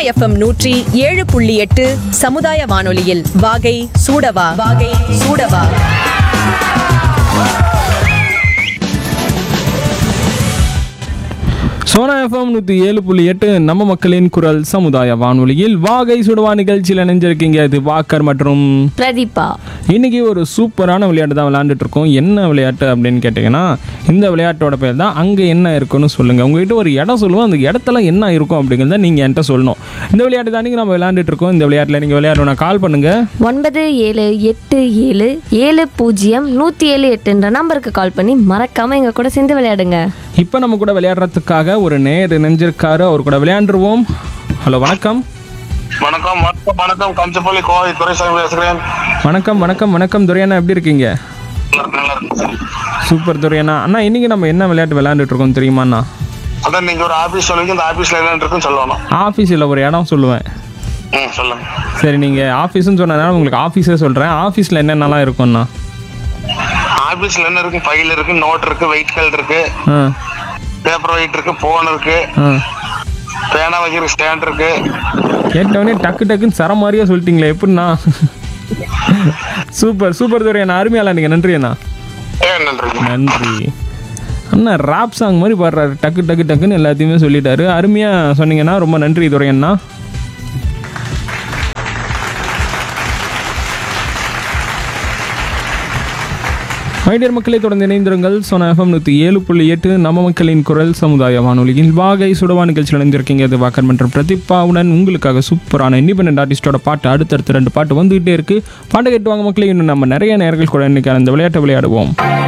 FM நூற்றி ஏழு புள்ளி எட்டு சமுதாய வானொலியில் வாகை சூடவா வாகை சூடவா சோனா எஃப்எம் நூற்றி ஏழு புள்ளி எட்டு நம்ம மக்களின் குரல் சமுதாய வானொலியில் வாகை சுடுவா நிகழ்ச்சியில் இணைஞ்சிருக்கீங்க இது வாக்கர் மற்றும் பிரதீபா இன்னைக்கு ஒரு சூப்பரான விளையாட்டு தான் விளையாண்டுட்டு இருக்கோம் என்ன விளையாட்டு அப்படின்னு கேட்டிங்கன்னா இந்த விளையாட்டோட பேர் தான் அங்கே என்ன இருக்குன்னு சொல்லுங்கள் உங்ககிட்ட ஒரு இடம் சொல்லுவோம் அந்த இடத்துல என்ன இருக்கும் அப்படிங்கிறத நீங்கள் என்கிட்ட சொல்லணும் இந்த விளையாட்டு தான் நம்ம விளையாண்டுட்டு இருக்கோம் இந்த விளையாட்டில் நீங்கள் விளையாடணும் கால் பண்ணுங்கள் ஒன்பது ஏழு எட்டு ஏழு ஏழு பூஜ்ஜியம் நூற்றி ஏழு எட்டுன்ற நம்பருக்கு கால் பண்ணி மறக்காம எங்க கூட சேர்ந்து விளையாடுங்க இப்போ நம்ம கூட விளையாடுறதுக்காக ஒரு நேர் இணைஞ்சிருக்காரு அவர் கூட விளையாண்டுருவோம் ஹலோ வணக்கம் வணக்கம் வணக்கம் வணக்கம் கம்சப்பள்ளி கோவை துரைசாமி பேசுகிறேன் வணக்கம் வணக்கம் வணக்கம் துரையண்ணா எப்படி இருக்கீங்க நல்லா இருக்கு, நல்லா இருக்கு சார். சூப்பர் துரையண்ணா அண்ணா இன்னைக்கு நம்ம என்ன விளையாட்டு விளையாண்டுட்டு இருக்கோம் தெரியுமாண்ணா அதான் நீங்க ஒரு ஆபீஸ் சொல்லுங்க இந்த ஆபீஸ்ல என்ன இருக்குன்னு சொல்லணும் ஆஃபீஸில் ஒரு இடம் சொல்லுவேன் ம் சொல்லுங்க சரி நீங்கள் ஆஃபீஸ்னு சொன்னதுனால உங்களுக்கு ஆஃபீஸே சொல்கிறேன் ஆஃபீஸில் என்னென்னலாம் இருக்கும்ண்ணா ஆபீஸ்ல என்ன இருக்கு ஃபைல் இருக்கு நோட் இருக்கு வெயிட் கால் இருக்கு ஆ பேப்பர் வெயிட் இருக்கு போன் இருக்கு ஆ பேனா வைக்கிற ஸ்டாண்ட் இருக்கு கேட்டவொடனே டக்கு டக்குன்னு சர மாதிரியே சொல்லிட்டீங்களே எப்படிண்ணா சூப்பர் சூப்பர் துரையண்ணா அருமையால நீங்கள் நன்றி அண்ணா ஏ நன்றி நன்றி அண்ணா ராப் சாங் மாதிரி பாடுறாரு டக்கு டக்கு டக்குன்னு எல்லாத்தையுமே சொல்லிட்டாரு அருமையாக சொன்னீங்கன்னா ரொம்ப நன்றி துரையண்ணா மைடியர் மக்களை தொடர்ந்து இணைந்திருங்கள் சோனா எஃப்எம் நூற்றி ஏழு புள்ளி எட்டு நம்ம மக்களின் குரல் சமுதாய வானொலியில் வாகை சுடவா நிகழ்ச்சியில் இணைந்திருக்கீங்க இது வாக்கர் மற்றும் பிரதீபாவுடன் உங்களுக்காக சூப்பரான இண்டிபெண்டன்ட் ஆர்டிஸ்டோட பாட்டு அடுத்தடுத்து ரெண்டு பாட்டு வந்துகிட்டே இருக்கு பாட்டை கேட்டு வாங்க மக்களே இன்னும் நம்ம நிறைய நேர்கள் கூட இன்னைக்கு அந்த விளையாட்டை விளையாடுவோம்